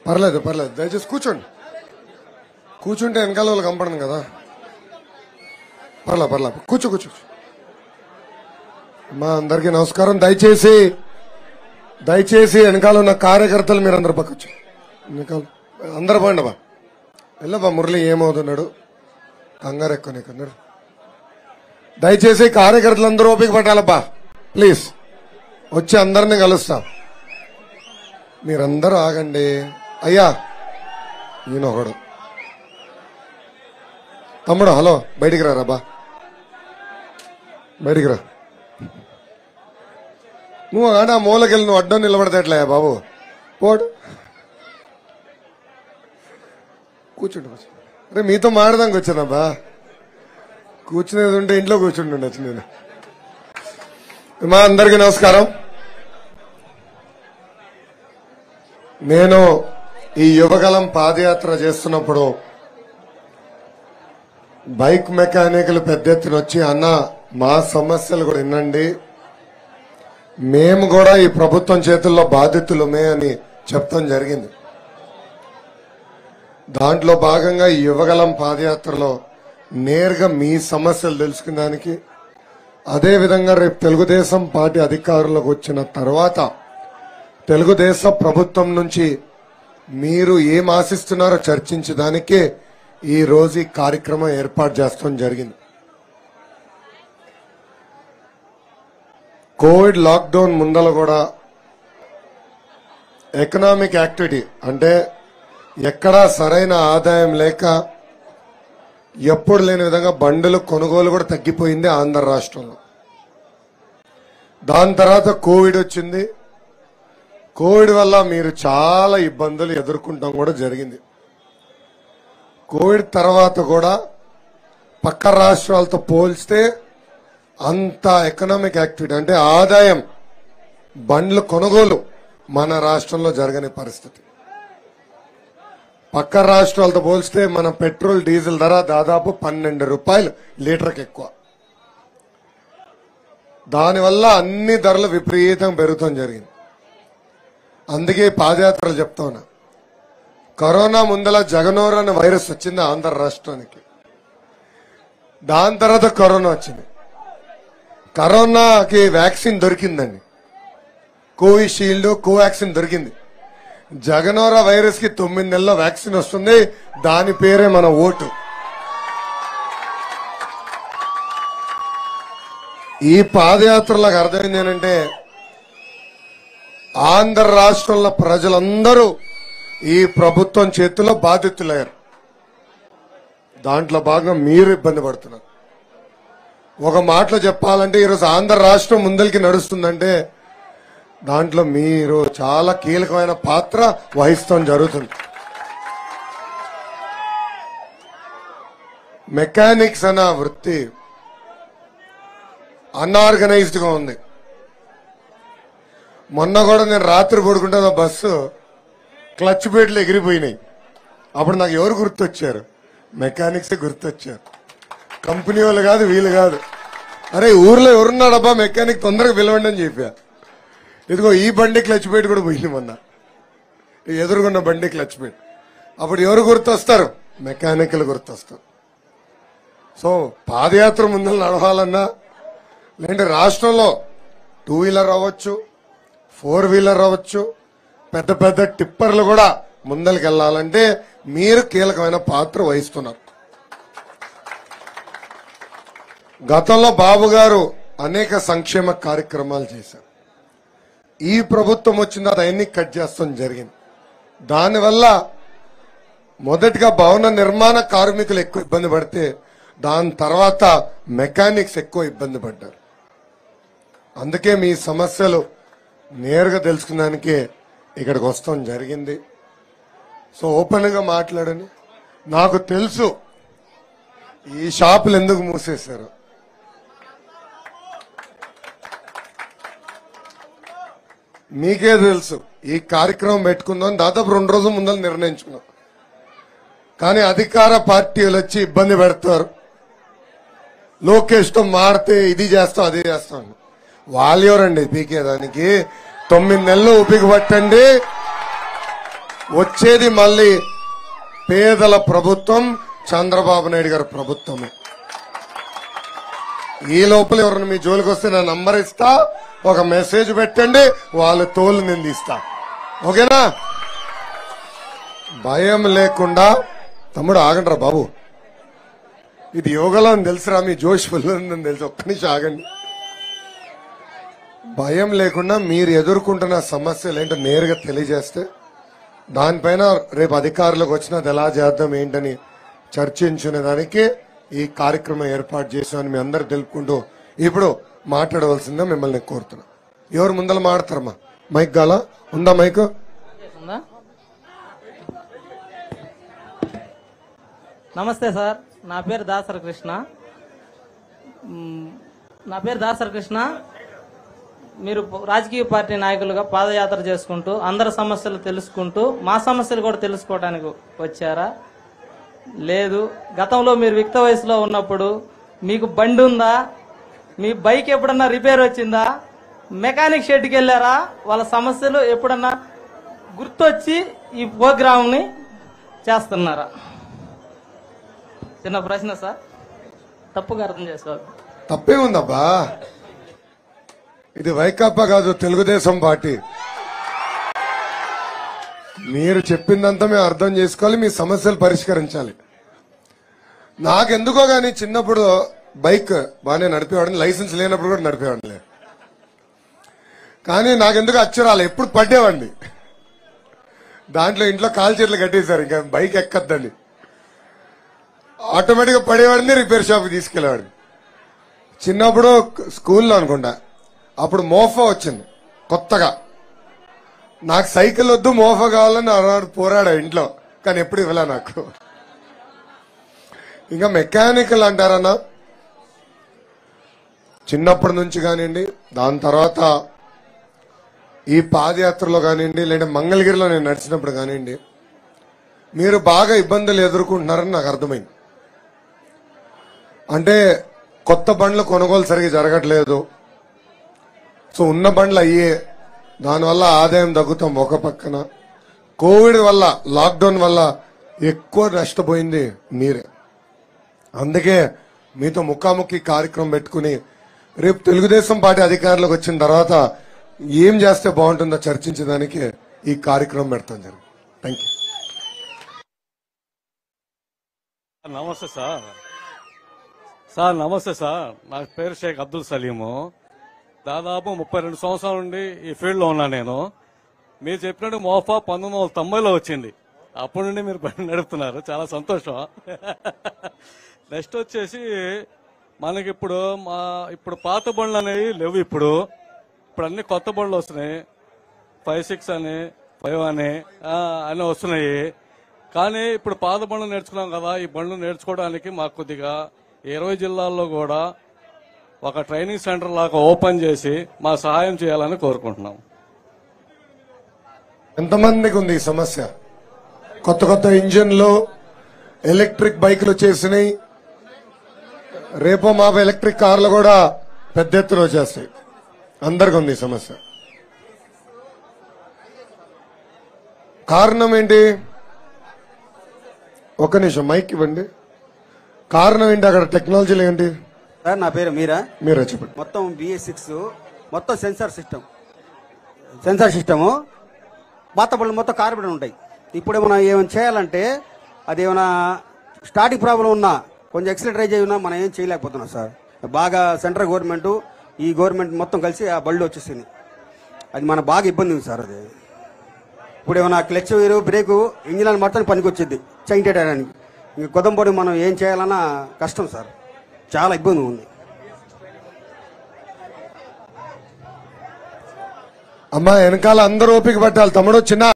పర్లేదు పర్లేదు దయచేసి కూర్చోండి కూర్చుంటే వెనకాల వాళ్ళు కనపడను కదా పర్లా పర్లా కూర్చో కూర్చో మా అందరికీ నమస్కారం దయచేసి దయచేసి వెనకాల ఉన్న కార్యకర్తలు మీరు అందరు పక్కొచ్చు వెనకాల అందరు పోండి బా వెళ్ళబా మురళి ఏమవుతున్నాడు కంగారు ఎక్కువ నీకు అందరు దయచేసి కార్యకర్తలందరూ ఓపిక పట్టాలబ్బా ప్లీజ్ వచ్చి అందరిని కలుస్తా మీరందరూ ఆగండి అయ్యా ఈయన ఒకడు తమ్ముడు హలో బయటికి రా రాబా బయటికి రా నువ్వు ఆడ మూలకెళ్ళి నువ్వు అడ్డం నిలబడితే ఎట్లా బాబు పోడు కూర్చుండు కూర్చో అరే మీతో మాడదానికి వచ్చానబ్బా కూర్చునేది ఉంటే ఇంట్లో కూర్చుండి ఉండొచ్చు నేను మా అందరికీ నమస్కారం నేను ఈ యువగలం పాదయాత్ర చేస్తున్నప్పుడు బైక్ మెకానికల్ పెద్ద ఎత్తున వచ్చి అన్న మా సమస్యలు కూడా వినండి మేము కూడా ఈ ప్రభుత్వం చేతుల్లో బాధితులమే అని చెప్తాం జరిగింది దాంట్లో భాగంగా ఈ యువగలం పాదయాత్రలో నేరుగా మీ సమస్యలు తెలుసుకున్నానికి అదే విధంగా రేపు తెలుగుదేశం పార్టీ అధికారంలోకి వచ్చిన తర్వాత తెలుగుదేశం ప్రభుత్వం నుంచి మీరు ఏం ఆశిస్తున్నారో చర్చించడానికే ఈ రోజు ఈ కార్యక్రమం ఏర్పాటు చేస్తాం జరిగింది కోవిడ్ లాక్డౌన్ ముందల కూడా ఎకనామిక్ యాక్టివిటీ అంటే ఎక్కడా సరైన ఆదాయం లేక ఎప్పుడు లేని విధంగా బండులు కొనుగోలు కూడా తగ్గిపోయింది ఆంధ్ర రాష్ట్రంలో దాని తర్వాత కోవిడ్ వచ్చింది కోవిడ్ వల్ల మీరు చాలా ఇబ్బందులు ఎదుర్కొంటాం కూడా జరిగింది కోవిడ్ తర్వాత కూడా పక్క రాష్ట్రాలతో పోల్చితే అంత ఎకనామిక్ యాక్టివిటీ అంటే ఆదాయం బండ్లు కొనుగోలు మన రాష్ట్రంలో జరగని పరిస్థితి పక్క రాష్ట్రాలతో పోల్చితే మన పెట్రోల్ డీజిల్ ధర దాదాపు పన్నెండు రూపాయలు లీటర్కి ఎక్కువ దానివల్ల అన్ని ధరలు విపరీతం పెరుగుతాం జరిగింది అందుకే పాదయాత్రలు చెప్తా ఉన్నా కరోనా ముందల జగనోర్ అనే వైరస్ వచ్చింది ఆంధ్ర రాష్ట్రానికి దాని తర్వాత కరోనా వచ్చింది కరోనాకి వ్యాక్సిన్ దొరికిందండి కోవిషీల్డ్ కోవాక్సిన్ దొరికింది జగనోర వైరస్ కి తొమ్మిది నెలల వ్యాక్సిన్ వస్తుంది దాని పేరే మన ఓటు ఈ పాదయాత్రలకు అర్థమైంది ఏంటంటే ఆంధ్ర రాష్ట్రంలో ప్రజలందరూ ఈ ప్రభుత్వం చేతిలో బాధితులయ్యారు దాంట్లో భాగంగా మీరు ఇబ్బంది పడుతున్నారు ఒక మాటలో చెప్పాలంటే ఈరోజు ఆంధ్ర రాష్ట్రం ముందరికి నడుస్తుందంటే దాంట్లో మీరు చాలా కీలకమైన పాత్ర వహిస్తాం జరుగుతుంది మెకానిక్స్ అన్న వృత్తి అన్ఆర్గనైజ్డ్ గా ఉంది మొన్న కూడా నేను రాత్రి పడుకుంటే నా బస్సు క్లచ్ ప్లేట్లు ఎగిరిపోయినాయి అప్పుడు నాకు ఎవరు గుర్తొచ్చారు మెకానిక్స్ గుర్తొచ్చారు కంపెనీ వాళ్ళు కాదు వీళ్ళు కాదు అరే ఊర్లో ఎవరున్నాడబ్బా మెకానిక్ తొందరగా పిలవండి అని చెప్పా ఇదిగో ఈ బండి క్లచ్ ప్లేట్ కూడా పోయింది మొన్న ఈ ఎదురుగున్న బండి క్లచ్ ప్లేట్ అప్పుడు ఎవరు గుర్తొస్తారు మెకానికల్ గుర్తొస్తారు సో పాదయాత్ర ముందు నడవాలన్నా లేదంటే రాష్ట్రంలో టూ వీలర్ అవ్వచ్చు ఫోర్ వీలర్ అవ్వచ్చు పెద్ద పెద్ద టిప్పర్లు కూడా ముందరికి వెళ్ళాలంటే మీరు కీలకమైన పాత్ర వహిస్తున్నారు గతంలో బాబు గారు అనేక సంక్షేమ కార్యక్రమాలు చేశారు ఈ ప్రభుత్వం వచ్చిన తర్వాత అవన్నీ కట్ చేస్తాం జరిగింది దానివల్ల మొదటిగా భవన నిర్మాణ కార్మికులు ఎక్కువ ఇబ్బంది పడితే దాని తర్వాత మెకానిక్స్ ఎక్కువ ఇబ్బంది పడ్డారు అందుకే మీ సమస్యలు నేరుగా తెలుసుకున్నానికే ఇక్కడికి వస్తాం జరిగింది సో ఓపెన్ గా మాట్లాడని నాకు తెలుసు ఈ షాపులు ఎందుకు మూసేశారు మీకే తెలుసు ఈ కార్యక్రమం పెట్టుకుందాం దాదాపు రెండు రోజుల ముందర నిర్ణయించుకున్నాం కానీ అధికార పార్టీలు వచ్చి ఇబ్బంది పెడతారు లోకేష్ తో మారితే ఇది చేస్తాం అది చేస్తాం వాళ్ళు ఎవరండి పీకే దానికి తొమ్మిది నెలలు ఉపయోగ పట్టండి వచ్చేది మళ్ళీ పేదల ప్రభుత్వం చంద్రబాబు నాయుడు గారి ప్రభుత్వమే ఈ లోపల ఎవరైనా మీ జోలికి వస్తే నా నంబర్ ఇస్తా ఒక మెసేజ్ పెట్టండి వాళ్ళ తోలు నేను తీస్తా ఓకేనా భయం లేకుండా తమ్ముడు ఆగండిరా బాబు ఇది యోగలో అని తెలుసురా మీ జోష్ ఫుల్ ఉందని తెలుసు ఒక్క నిమిషం ఆగండి భయం లేకుండా మీరు ఎదుర్కొంటున్న సమస్యలు ఏంటో నేరుగా తెలియజేస్తే దానిపైన రేపు అధికారులకు వచ్చినా అది ఎలా చేద్దాం ఏంటని చర్చించుకునే దానికి ఈ కార్యక్రమం ఏర్పాటు చేశామని మీ అందరు తెలుపుకుంటూ ఇప్పుడు మాట్లాడవలసిందే మిమ్మల్ని కోరుతున్నా ఎవరు ముందర మాడతారమ్మా మైక్ గాల ఉందా మైక్ ఉందా నమస్తే సార్ నా పేరు దాసర కృష్ణ మ్, నా పేరు దాసర కృష్ణ మీరు రాజకీయ పార్టీ నాయకులుగా పాదయాత్ర చేసుకుంటూ అందరి సమస్యలు తెలుసుకుంటూ మా సమస్యలు కూడా తెలుసుకోవడానికి వచ్చారా లేదు గతంలో మీరు యుక్త వయసులో ఉన్నప్పుడు మీకు బండి ఉందా మీ బైక్ ఎప్పుడన్నా రిపేర్ వచ్చిందా మెకానిక్ షెడ్కి వెళ్ళారా వాళ్ళ సమస్యలు ఎప్పుడన్నా గుర్తొచ్చి ఈ ప్రోగ్రామ్ని చేస్తున్నారా చిన్న ప్రశ్న సార్ తప్పుగా అర్థం చేసుకోవాలి తప్పే ఉందబ్బా ఇది వైకాపా కాదు తెలుగుదేశం పార్టీ మీరు చెప్పిందంతా మేము అర్థం చేసుకోవాలి మీ సమస్యలు పరిష్కరించాలి నాకెందుకో గానీ చిన్నప్పుడు బైక్ బాగానే నడిపేవాడిని లైసెన్స్ లేనప్పుడు కూడా నడిపేవాడిని కానీ నాకెందుకు అచ్చరాలు ఎప్పుడు పడ్డేవాడిని దాంట్లో ఇంట్లో కాలు చేతులు కట్టేశారు ఇంకా బైక్ ఎక్కద్దని ఆటోమేటిక్ గా పడేవాడిని రిపేర్ షాప్ తీసుకెళ్లేవాడిని చిన్నప్పుడు స్కూల్లో అనుకుంటా అప్పుడు మోఫా వచ్చింది కొత్తగా నాకు సైకిల్ వద్దు మోఫా కావాలని అన్నాడు పోరాడా ఇంట్లో కానీ ఎప్పుడు ఇవ్వలే నాకు ఇంకా మెకానికల్ అంటారన్నా చిన్నప్పటి నుంచి కానివ్వండి దాని తర్వాత ఈ పాదయాత్రలో కానివ్వండి లేదా మంగళగిరిలో నేను నడిచినప్పుడు కానివ్వండి మీరు బాగా ఇబ్బందులు ఎదుర్కొంటున్నారని నాకు అర్థమైంది అంటే కొత్త బండ్లు కొనుగోలు సరిగా జరగట్లేదు సో ఉన్న బండ్లు అయ్యే దానివల్ల ఆదాయం తగ్గుతాం ఒక పక్కన కోవిడ్ వల్ల లాక్డౌన్ వల్ల ఎక్కువ నష్టపోయింది మీరే అందుకే మీతో ముఖాముఖి కార్యక్రమం పెట్టుకుని రేపు తెలుగుదేశం పార్టీ అధికారంలోకి వచ్చిన తర్వాత ఏం చేస్తే బాగుంటుందో చర్చించడానికి ఈ కార్యక్రమం పెడతాం జరిగింది థ్యాంక్ యూ నమస్తే సార్ సార్ నమస్తే సార్ నా పేరు షేక్ అబ్దుల్ సలీము దాదాపు ముప్పై రెండు సంవత్సరాల నుండి ఈ ఫీల్డ్ లో ఉన్నా నేను మీరు చెప్పినట్టు మోఫా పంతొమ్మిది వందల తొంభైలో వచ్చింది అప్పటి నుండి మీరు బండి నడుపుతున్నారు చాలా సంతోషం నెక్స్ట్ వచ్చేసి మనకి ఇప్పుడు మా ఇప్పుడు పాత బండ్లు అనేవి లేవు ఇప్పుడు ఇప్పుడు అన్ని కొత్త బండ్లు వస్తున్నాయి ఫైవ్ సిక్స్ అని ఫైవ్ అని ఆ, అన్నీ వస్తున్నాయి కానీ ఇప్పుడు పాత బండ్లు నేర్చుకున్నాం కదా ఈ బండ్లు నేర్చుకోవడానికి మాకు కొద్దిగా ఇరవై జిల్లాల్లో కూడా ఒక ట్రైనింగ్ సెంటర్ లాగా ఓపెన్ చేసి మా సహాయం చేయాలని కోరుకుంటున్నాం ఎంతమందికి ఉంది ఈ సమస్య కొత్త కొత్త ఇంజిన్లు ఎలక్ట్రిక్ బైకులు వచ్చేసినాయి రేపో మాపో ఎలక్ట్రిక్ కార్లు కూడా పెద్ద ఎత్తున వచ్చేస్తాయి అందరికి ఉంది ఈ సమస్య కారణం ఏంటి ఒక నిమిషం మైక్ ఇవ్వండి కారణం ఏంటి అక్కడ టెక్నాలజీలు ఏంటి సార్ నా పేరు మీరా మీరు చెప్పండి మొత్తం బిఎస్ సిక్స్ మొత్తం సెన్సార్ సిస్టమ్ సెన్సార్ సిస్టము పాత బళ్ళు మొత్తం కార్బన్ ఉంటాయి ఇప్పుడు మనం ఏమైనా చేయాలంటే అది ఏమైనా స్టార్టింగ్ ప్రాబ్లం ఉన్నా కొంచెం ఎక్సలెంటరైజ్ అయి ఉన్నా మనం ఏం చేయలేకపోతున్నాం సార్ బాగా సెంట్రల్ గవర్నమెంట్ ఈ గవర్నమెంట్ మొత్తం కలిసి ఆ బళ్ళు వచ్చేసింది అది మన బాగా ఇబ్బంది ఉంది సార్ అది ఇప్పుడు ఏమైనా క్లచ్ వేరు బ్రేకు ఇంజిన్ మొత్తం పనికి వచ్చింది చేయడానికి ఇంక కొద్దంపొడి మనం ఏం చేయాలన్నా కష్టం సార్ చాలా ఇబ్బంది ఉంది అమ్మా వెనకాల అందరూ ఓపిక పట్టాలి తమ్ముడు చిన్న